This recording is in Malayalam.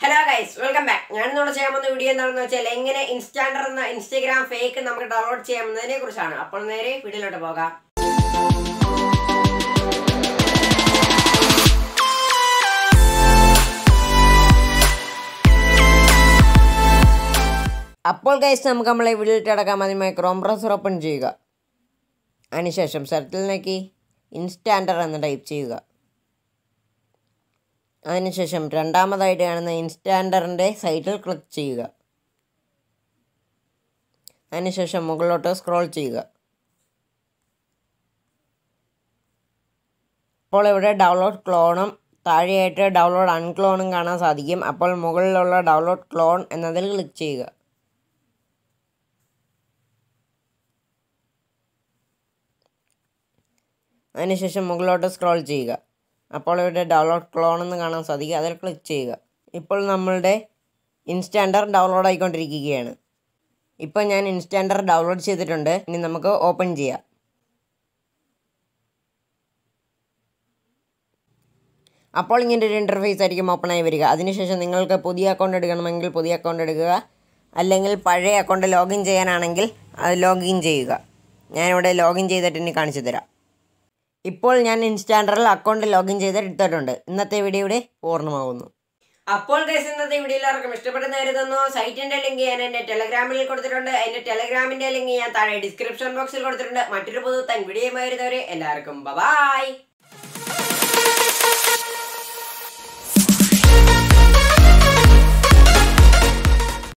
ഹലോ ഗൈസ് വെൽക്കം ബാക്ക് ഞാൻ ഇന്നോട് ചെയ്യാൻ പോകുന്ന വീഡിയോ എന്താണെന്ന് വെച്ചാൽ എങ്ങനെ ഇൻസ്റ്റാൻഡർ എന്ന ഇൻസ്റ്റഗ്രാം ഫേക്ക് നമുക്ക് ഡൗൺലോഡ് ചെയ്യാമെന്നതിനെ കുറിച്ചാണ് അപ്പോൾ നേരെ വീഡിയോയിലോട്ട് പോകാം അപ്പോൾ ഗൈസ് നമുക്ക് നമ്മളെ വീഡിയോയിലേക്ക് അടക്കാൻ ആദ്യമായി ക്രോം ബ്രൗസർ ഓപ്പൺ ചെയ്യുക അതിനുശേഷം സെർട്ടിലിലേക്ക് ഇൻസ്റ്റാൻഡർ എന്ന് ടൈപ്പ് ചെയ്യുക അതിനുശേഷം രണ്ടാമതായിട്ട് കാണുന്ന ഇൻസ്റ്റാൻഡറിൻ്റെ സൈറ്റിൽ ക്ലിക്ക് ചെയ്യുക അതിനുശേഷം മുകളിലോട്ട് സ്ക്രോൾ ചെയ്യുക അപ്പോൾ ഇവിടെ ഡൗൺലോഡ് ക്ലോണും താഴെയായിട്ട് ഡൗൺലോഡ് അൺക്ലോണും കാണാൻ സാധിക്കും അപ്പോൾ മുകളിലുള്ള ഡൗൺലോഡ് ക്ലോൺ എന്നതിൽ ക്ലിക്ക് ചെയ്യുക അതിനുശേഷം മുകളിലോട്ട് സ്ക്രോൾ ചെയ്യുക അപ്പോൾ ഇവിടെ ഡൗൺലോഡ് ക്ലോൺ എന്ന് കാണാൻ സാധിക്കും അതിൽ ക്ലിക്ക് ചെയ്യുക ഇപ്പോൾ നമ്മളുടെ ഇൻസ്റ്റാൻഡർ ഡൗൺലോഡ് ആയിക്കൊണ്ടിരിക്കുകയാണ് ഇപ്പോൾ ഞാൻ ഇൻസ്റ്റാൻഡർ ഡൗൺലോഡ് ചെയ്തിട്ടുണ്ട് ഇനി നമുക്ക് ഓപ്പൺ ചെയ്യാം അപ്പോൾ ഇങ്ങനെ ഒരു ഇൻ്റർഫേസ് ആയിരിക്കും ഓപ്പൺ ആയി വരിക അതിനുശേഷം നിങ്ങൾക്ക് പുതിയ അക്കൗണ്ട് എടുക്കണമെങ്കിൽ പുതിയ അക്കൗണ്ട് എടുക്കുക അല്ലെങ്കിൽ പഴയ അക്കൗണ്ട് ലോഗിൻ ചെയ്യാനാണെങ്കിൽ അത് ലോഗിൻ ചെയ്യുക ഞാനിവിടെ ലോഗിൻ ചെയ്തിട്ട് ഇനി കാണിച്ചു തരാം ഇപ്പോൾ ഞാൻ ഇൻസ്റ്റാൻഡറിൽ അക്കൗണ്ട് ലോഗിൻ ചെയ്ത് എടുത്തിട്ടുണ്ട് ഇന്നത്തെ വീഡിയോ ഇവിടെ പൂർണ്ണമാകുന്നു അപ്പോൾ ഗൈസ് ഇന്നത്തെ വീഡിയോ എല്ലാവർക്കും ഇഷ്ടപ്പെടുന്ന കരുതുന്നു സൈറ്റിന്റെ ലിങ്ക് ഞാൻ എന്റെ ടെലഗ്രാമിൽ കൊടുത്തിട്ടുണ്ട് എന്റെ ടെലഗ്രാമിന്റെ ലിങ്ക് ഞാൻ താഴെ ഡിസ്ക്രിപ്ഷൻ ബോക്സിൽ കൊടുത്തിട്ടുണ്ട് മറ്റൊരു പുതു തൻ വീഡിയോ വരുന്നവരെ എല്ലാവർക്കും ബൈ